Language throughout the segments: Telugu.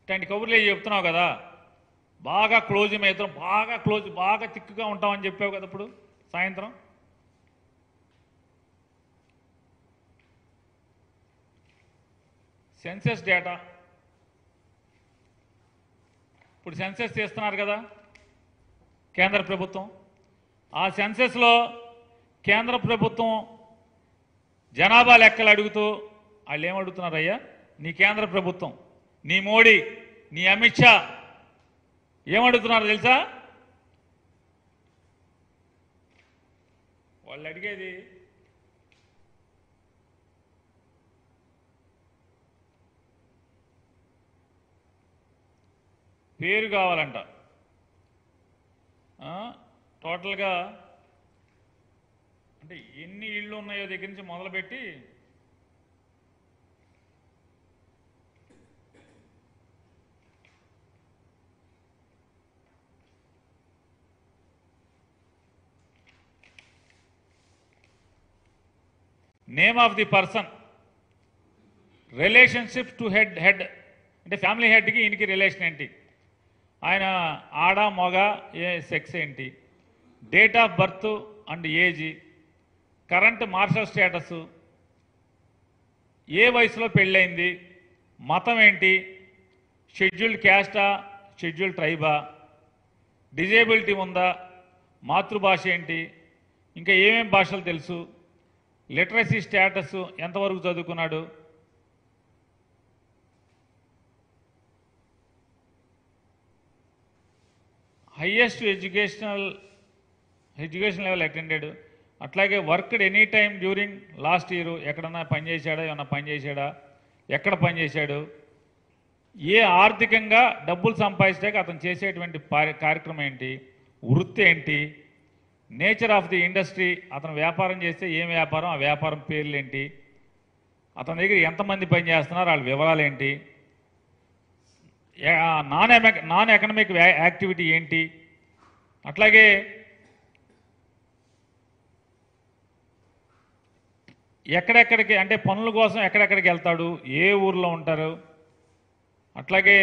ఇట్లాంటి కబుర్లు ఏవి చెప్తున్నావు కదా బాగా క్లోజ్ మీ ఇద్దరం బాగా క్లోజ్ బాగా తిక్కుగా ఉంటామని చెప్పావు కదా ఇప్పుడు సాయంత్రం సెన్సెస్ డేటా ఇప్పుడు సెన్సెస్ తీస్తున్నారు కదా కేంద్ర ప్రభుత్వం ఆ సెన్సెస్లో కేంద్ర ప్రభుత్వం జనాభా లెక్కలు అడుగుతూ వాళ్ళు ఏమడుగుతున్నారయ్యా నీ కేంద్ర ప్రభుత్వం నీ మోడీ నీ అమిత్ షా ఏమడుగుతున్నారు తెలుసా వాళ్ళు అడిగేది పేరు కావాలంట ఆ, టోటల్గా అంటే ఎన్ని ఇళ్ళు ఉన్నాయో దగ్గర నుంచి మొదలుపెట్టి name of the person relationship to head head అంటే ఫ్యామిలీ హెడ్కి ఈయనకి రిలేషన్ ఏంటి ఆయన ఆడ మగ ఏ సెక్స్ ఏంటి date of birth and age current marital status ఏ వయసులో పెళ్ళైంది మతం ఏంటి షెడ్యూల్డ్ క్యాస్టా షెడ్యూల్డ్ ట్రైబా డిజేబిలిటీ ఉందా మాతృభాష ఏంటి ఇంకా ఏమేం భాషలు తెలుసు లిటరసీ స్టేటస్ ఎంతవరకు చదువుకున్నాడు highest educational education level attended అట్లాగే worked any time during last year ఎక్కడన్నా పనిచేశాడా ఏమన్నా పనిచేశాడా ఎక్కడ పనిచేశాడు ఏ ఆర్థికంగా డబ్బులు సంపాదించడానికి అతను చేసేటువంటి పా- కార్యక్రమం ఏంటి వృత్తి ఏంటి నేచర్ ఆఫ్ ది ఇండస్ట్రీ అతను వ్యాపారం చేస్తే ఏం వ్యాపారం ఆ వ్యాపారం పేర్లు ఏంటి అతని దగ్గర ఎంతమంది పని చేస్తున్నారు వాళ్ళ వివరాలు ఏంటి యా- నాన్ ఎమ- నాన్ ఎకనమిక్ వ్యా- యాక్టివిటీ ఏంటి అట్లాగే ఎక్కడెక్కడికి అంటే పనుల కోసం ఎక్కడెక్కడికి వెళ్తాడు ఏ ఊర్లో ఉంటారు అట్లాగే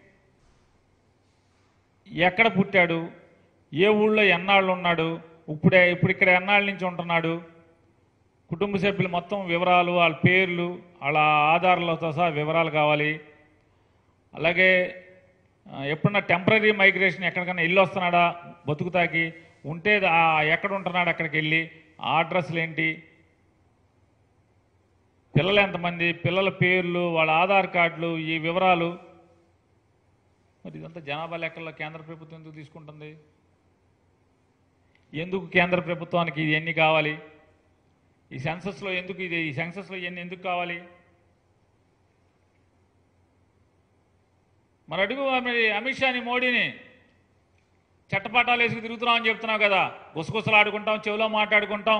ఎక్కడ పుట్టాడు ఏ ఊళ్ళో ఎన్నాళ్ళు ఉన్నాడు ఇప్పుడే ఇప్పుడు ఇక్కడ ఎన్నాళ్ళ నుంచి ఉంటున్నాడు కుటుంబ సభ్యులు మొత్తం వివరాలు వాళ్ళ పేర్లు వాళ్ళ ఆధారాలతో సహా వివరాలు కావాలి అలాగే ఆ, ఎప్పుడన్నా టెంపరీ మైగ్రేషన్ ఎక్కడికైనా వెళ్ళి వస్తున్నాడా బతుకుతాకి ఉంటే ఆ ఎక్కడ ఉంటున్నాడు అక్కడికి వెళ్ళి ఆ అడ్రస్లు ఏంటి పిల్లలు ఎంతమంది పిల్లల పేర్లు వాళ్ళ ఆధార్ కార్డులు ఈ వివరాలు మరి ఇదంతా జనాభా లెక్కల్లో కేంద్ర ప్రభుత్వం ఎందుకు తీసుకుంటుంది ఎందుకు కేంద్ర ప్రభుత్వానికి ఇది ఎన్ని కావాలి ఈ సెన్సస్లో ఎందుకు ఇది ఈ సెన్సస్లో ఇవన్నీ ఎందుకు కావాలి మరి అడుగు మరి అమిత్ షాని మోడీని చట్టపట్టాలు వేసుకు తిరుగుతున్నామని చెప్తున్నావు కదా గుసగుసలు ఆడుకుంటాం చెవిలో మాట్లాడుకుంటాం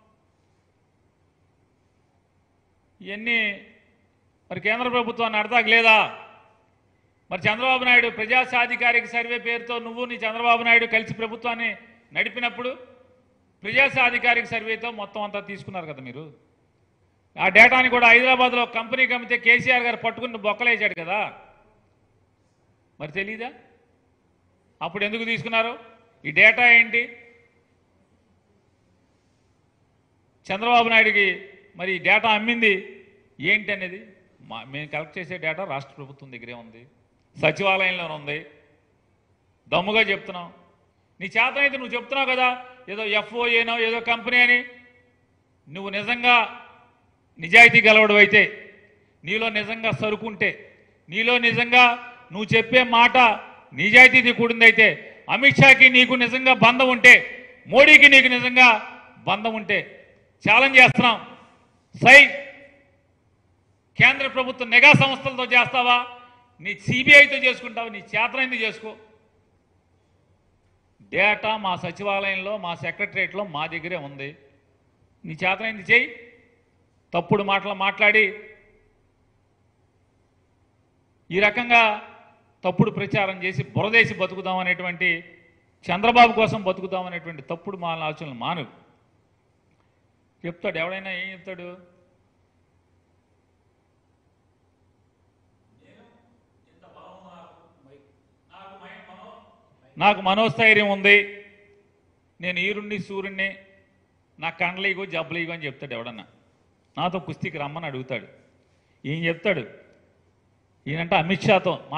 ఇవన్నీ మరి కేంద్ర ప్రభుత్వాన్ని అడతాకు లేదా మరి చంద్రబాబు నాయుడు ప్రజా సాధికారిక సర్వే పేరుతో నువ్వు నీ చంద్రబాబు నాయుడు కలిసి ప్రభుత్వాన్ని నడిపినప్పుడు ప్రజా సాధికారిక సర్వేతో మొత్తం అంతా తీసుకున్నారు కదా మీరు ఆ డేటాని కూడా హైదరాబాద్లో కంపెనీ కమితే కేసీఆర్ గారు పట్టుకుని బొక్కలేసాడు కదా మరి తెలీదా అప్పుడు ఎందుకు తీసుకున్నారు ఈ డేటా ఏంటి చంద్రబాబు నాయుడికి మరి ఈ డేటా అమ్మింది ఏంటి అనేది మా మేము కలెక్ట్ చేసే డేటా రాష్ట్ర ప్రభుత్వం దగ్గరే ఉంది సచివాలయంలోనే ఉంది దమ్ముగా చెప్తున్నాం నీ చేత అయితే నువ్వు చెప్తున్నావు కదా ఏదో ఎఫ్ఓఏనో ఏదో కంపెనీ అని నువ్వు నిజంగా నిజాయితీ గలవడు అయితే నీలో నిజంగా సరుకుంటే నీలో నిజంగా నువ్వు చెప్పే మాట నిజాయితీ కూడిందైతే అమిత్ షాకి నీకు నిజంగా బంధం ఉంటే మోడీకి నీకు నిజంగా బంధం ఉంటే ఛాలెంజ్ చేస్తున్నాం సై కేంద్ర ప్రభుత్వ నిఘా సంస్థలతో చేస్తావా నీ సిబిఐతో చేసుకుంటావా నీ చేతనైంది చేసుకో డేటా మా సచివాలయంలో మా సెక్రటరియట్లో మా దగ్గరే ఉంది నీ చేతనైంది చేయి తప్పుడు మాటలు మాట్లాడి ఈ రకంగా తప్పుడు ప్రచారం చేసి బురదేసి బతుకుదాం అనేటువంటి చంద్రబాబు కోసం బతుకుదాం అనేటువంటి తప్పుడు మా ఆలోచనలు మాను చెప్తాడు ఎవడైనా ఏం చెప్తాడు నాకు మనోస్థైర్యం ఉంది నేను ఈరుణ్ణి సూర్యుణ్ణి నా కండ్లీగో జబ్బలీగో అని చెప్తాడు ఎవడన్నా నాతో కుస్తీకి రమ్మని అడుగుతాడు ఈయన చెప్తాడు ఈయనంటే అమిత్ షాతో